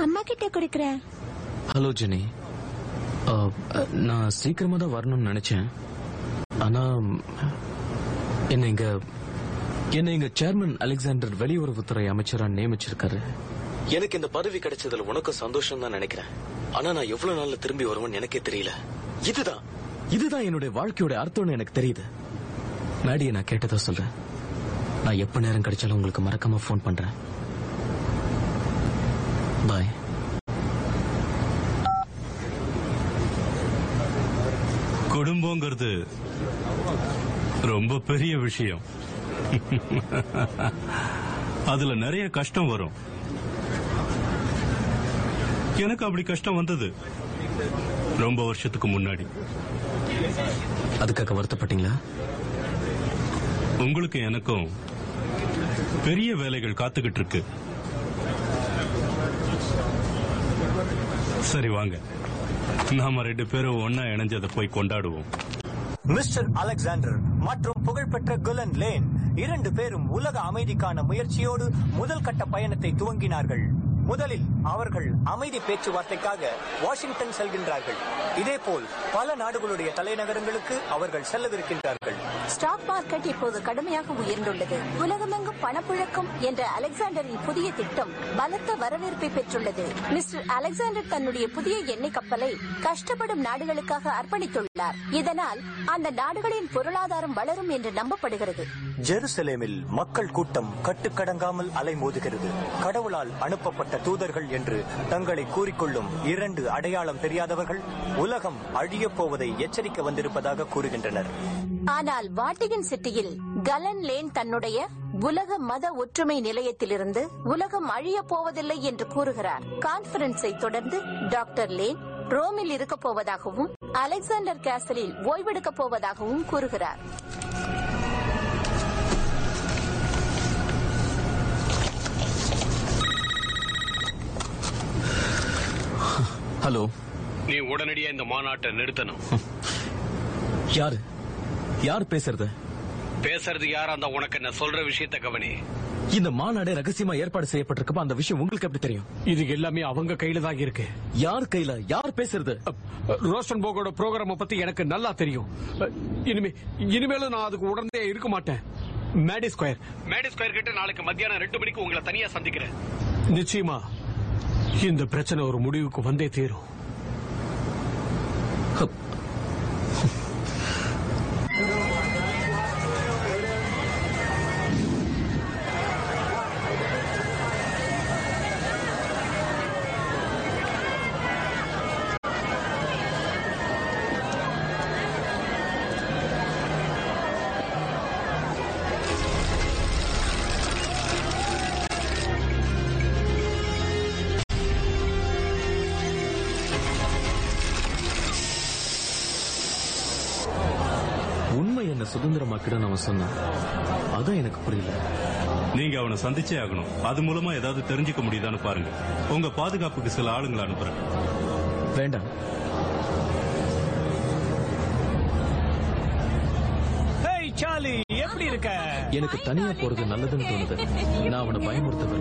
அம்மா கிட்ட கொடுக்கறேன் ஹலோ ஜெனி ஆ, நான் சீக்கிரமா தான் வரணும்னு நினைச்சேன் ஆனா என்ன இங்க என்ன இங்க சேர்மன் அலெக்சாண்டர் வெளியுறவுத்துறை அமைச்சரா நியமிச்சிருக்காரு எனக்கு இந்த பதவி கிடைச்சதுல உனக்கும் சந்தோஷம் தான் நினைக்கிறேன் ஆனா நான் எவ்வளவு நாள்ல திரும்பி வருவேன்னு எனக்கே தெரியல இதுதான் இதுதான் என்னுடைய வாழ்க்கையோட அர்த்தம்னு எனக்கு தெரியுது மேடியை நான் கேட்டதா சொல்றேன் நான் எப்ப நேரம் கிடைச்சாலும் உங்களுக்கு மறக்காம ஃபோன் பண்றேன் பாய் குடும்பங்கிறது ரொம்ப பெரிய விஷயம் அதுல நிறைய கஷ்டம் வரும் எனக்கு அப்படி கஷ்டம் வந்தது ரொம்ப வருஷத்துக்கு முன்னாடி அதுக்காக வருத்தப்பட்டீங்களா உங்களுக்கு எனக்கும் பெரிய வேலைகள் காத்துக்கிட்டு இருக்கு சரி வாங்க நாம ரெண்டு பேரும் ஒன்னா இணைஞ்சதை போய் கொண்டாடுவோம் மிஸ்டர் அலெக்சாண்டர் மற்றும் புகழ்பெற்ற குலன் லேன் இரண்டு பேரும் உலக அமைதிக்கான முயற்சியோடு முதல் கட்ட பயணத்தை துவங்கினார்கள் முதலில் அவர்கள் அமைதி பேச்சுவார்த்தைக்காக வாஷிங்டன் செல்கின்றார்கள் இதேபோல் பல நாடுகளுடைய தலைநகரங்களுக்கு அவர்கள் செல்லவிருக்கின்றார்கள் ஸ்டாக் மார்க்கெட் இப்போது கடுமையாக உயர்ந்துள்ளது உலகமெங்கும் பணப்புழக்கம் என்ற அலெக்சாண்டரின் புதிய திட்டம் பலத்த வரவேற்பை பெற்றுள்ளது மிஸ்டர் அலெக்சாண்டர் தன்னுடைய புதிய எண்ணெய் கப்பலை கஷ்டப்படும் நாடுகளுக்காக அர்ப்பணித்துள்ளார் இதனால் அந்த நாடுகளின் பொருளாதாரம் வளரும் என்று நம்பப்படுகிறது ஜெருசலேமில் மக்கள் கூட்டம் கட்டுக்கடங்காமல் அலைமோதுகிறது கடவுளால் அனுப்பப்பட்ட தூதர்கள் என்று தங்களை கூறிக்கொள்ளும் இரண்டு அடையாளம் தெரியாதவர்கள் உலகம் அழியப் போவதை எச்சரிக்க வந்திருப்பதாக கூறுகின்றனர் ஆனால் வாட்டிகன் சிட்டியில் கலன் லேன் தன்னுடைய உலக மத ஒற்றுமை நிலையத்திலிருந்து உலகம் அழியப் போவதில்லை என்று கூறுகிறார் கான்பரன்ஸை தொடர்ந்து டாக்டர் லேன் ரோமில் இருக்கப் போவதாகவும் அலெக்சாண்டர் கேசலில் ஓய்வெடுக்கப் போவதாகவும் கூறுகிறார் ஹலோ நீ உடனடியா இந்த மாநாட்டை நிறுத்தணும் யாரு யார் பேசுறது பேசுறது யாரா இருந்தா உனக்கு என்ன சொல்ற விஷயத்த கவனி இந்த மாநாடு ரகசியமா ஏற்பாடு செய்யப்பட்டிருக்கப்ப அந்த விஷயம் உங்களுக்கு எப்படி தெரியும் இது எல்லாமே அவங்க கையில தான் இருக்கு யார் கையில யார் பேசுறது ரோஷன் போகோட ப்ரோக்ராம பத்தி எனக்கு நல்லா தெரியும் இனிமே இனிமேலும் நான் அதுக்கு உடனே இருக்க மாட்டேன் மேடி ஸ்கொயர் மேடி ஸ்கொயர் கிட்ட நாளைக்கு மத்தியானம் ரெண்டு மணிக்கு உங்களை தனியா சந்திக்கிறேன் நிச்சயமா இந்த பிரச்சனை ஒரு முடிவுக்கு வந்தே தீரும் உண்மை என்ன சுதந்திரமாக்கிடும் அவன் சொன்னான் அதான் எனக்கு புரியல நீங்க அவனை சந்திச்சே ஆகணும் அது மூலமா ஏதாவது தெரிஞ்சுக்க முடியுதான்னு பாருங்க உங்க பாதுகாப்புக்கு சில ஆளுங்களை அனுப்புறேன் வேண்டாம் சார்லி எப்படி இருக்க எனக்கு தனியா போறது நல்லதுன்னு தோணுது நான் அவனை பயமுறுத்த